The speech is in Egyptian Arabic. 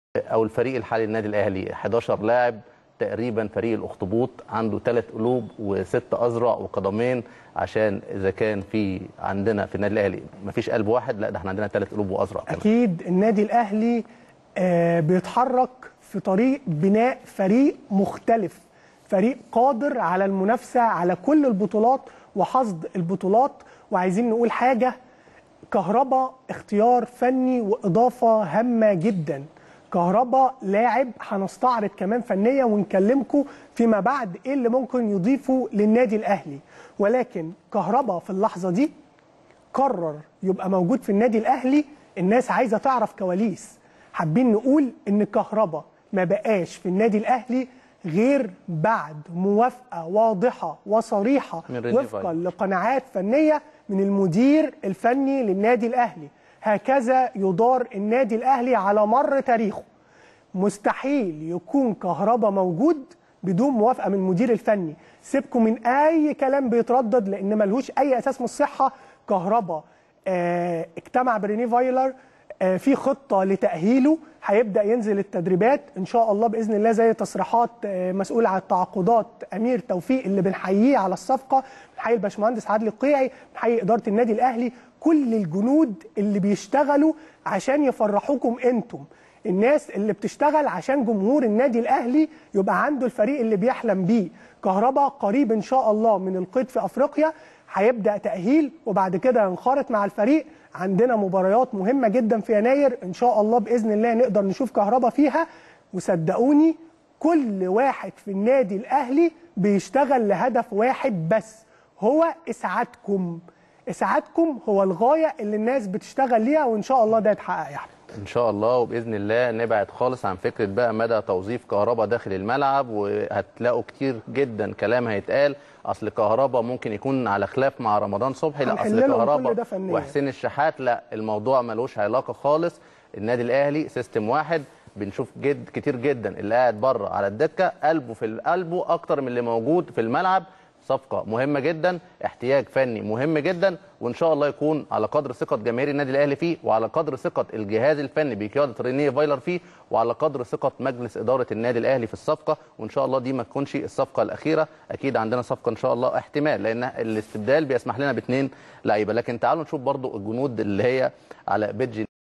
او الفريق الحالي للنادي الاهلي 11 لاعب تقريبا فريق الاخطبوط عنده ثلاث قلوب وست اذرع وقدمين عشان اذا كان في عندنا في النادي الاهلي مفيش قلب واحد لا ده احنا عندنا ثلاث قلوب واذرع كمان. اكيد النادي الاهلي آه، بيتحرك في طريق بناء فريق مختلف فريق قادر على المنافسه على كل البطولات وحصد البطولات وعايزين نقول حاجه كهربا اختيار فني واضافه هامه جدا كهربا لاعب هنستعرض كمان فنيا ونكلمكم فيما بعد ايه اللي ممكن يضيفه للنادي الاهلي ولكن كهربا في اللحظه دي قرر يبقى موجود في النادي الاهلي الناس عايزه تعرف كواليس حابين نقول ان كهربا ما بقاش في النادي الاهلي غير بعد موافقه واضحه وصريحه من ريني وفقا فايلر. لقناعات فنيه من المدير الفني للنادي الاهلي هكذا يدار النادي الاهلي على مر تاريخه مستحيل يكون كهربا موجود بدون موافقه من المدير الفني سيبكم من اي كلام بيتردد لان ملهوش اي اساس من الصحه كهربا آه اجتمع بريني فايلر آه في خطه لتاهيله هيبدا ينزل التدريبات ان شاء الله باذن الله زي تصريحات آه مسؤول عن التعاقدات امير توفيق اللي بنحييه على الصفقه بنحيي الباشمهندس عادل القيعي بنحيي اداره النادي الاهلي كل الجنود اللي بيشتغلوا عشان يفرحوكم انتم الناس اللي بتشتغل عشان جمهور النادي الاهلي يبقى عنده الفريق اللي بيحلم بيه كهربا قريب ان شاء الله من القيد في افريقيا هيبدا تاهيل وبعد كده ينخرط مع الفريق عندنا مباريات مهمه جدا في يناير ان شاء الله باذن الله نقدر نشوف كهربا فيها وصدقوني كل واحد في النادي الاهلي بيشتغل لهدف واحد بس هو اسعادكم اسعادكم هو الغايه اللي الناس بتشتغل ليها وان شاء الله ده يتحقق يا احمد ان شاء الله وباذن الله نبعد خالص عن فكره بقى مدى توظيف كهربا داخل الملعب وهتلاقوا كتير جدا كلام هيتقال اصل كهربا ممكن يكون على خلاف مع رمضان صبحي لا هنحل اصل لهم كل كهربا ده فنياً. وحسين الشحات لا الموضوع ملوش علاقه خالص النادي الاهلي سيستم واحد بنشوف جد كتير جدا اللي قاعد بره على الدكه قلبه في قلبه اكتر من اللي موجود في الملعب صفقه مهمه جدا احتياج فني مهم جدا وان شاء الله يكون على قدر ثقه جماهير النادي الاهلي فيه وعلى قدر ثقه الجهاز الفني بقياده رينيه فايلر فيه وعلى قدر ثقه مجلس اداره النادي الاهلي في الصفقه وان شاء الله دي ما تكونش الصفقه الاخيره اكيد عندنا صفقه ان شاء الله احتمال لان الاستبدال بيسمح لنا باثنين لعيبه لكن تعالوا نشوف برضو الجنود اللي هي على بيدج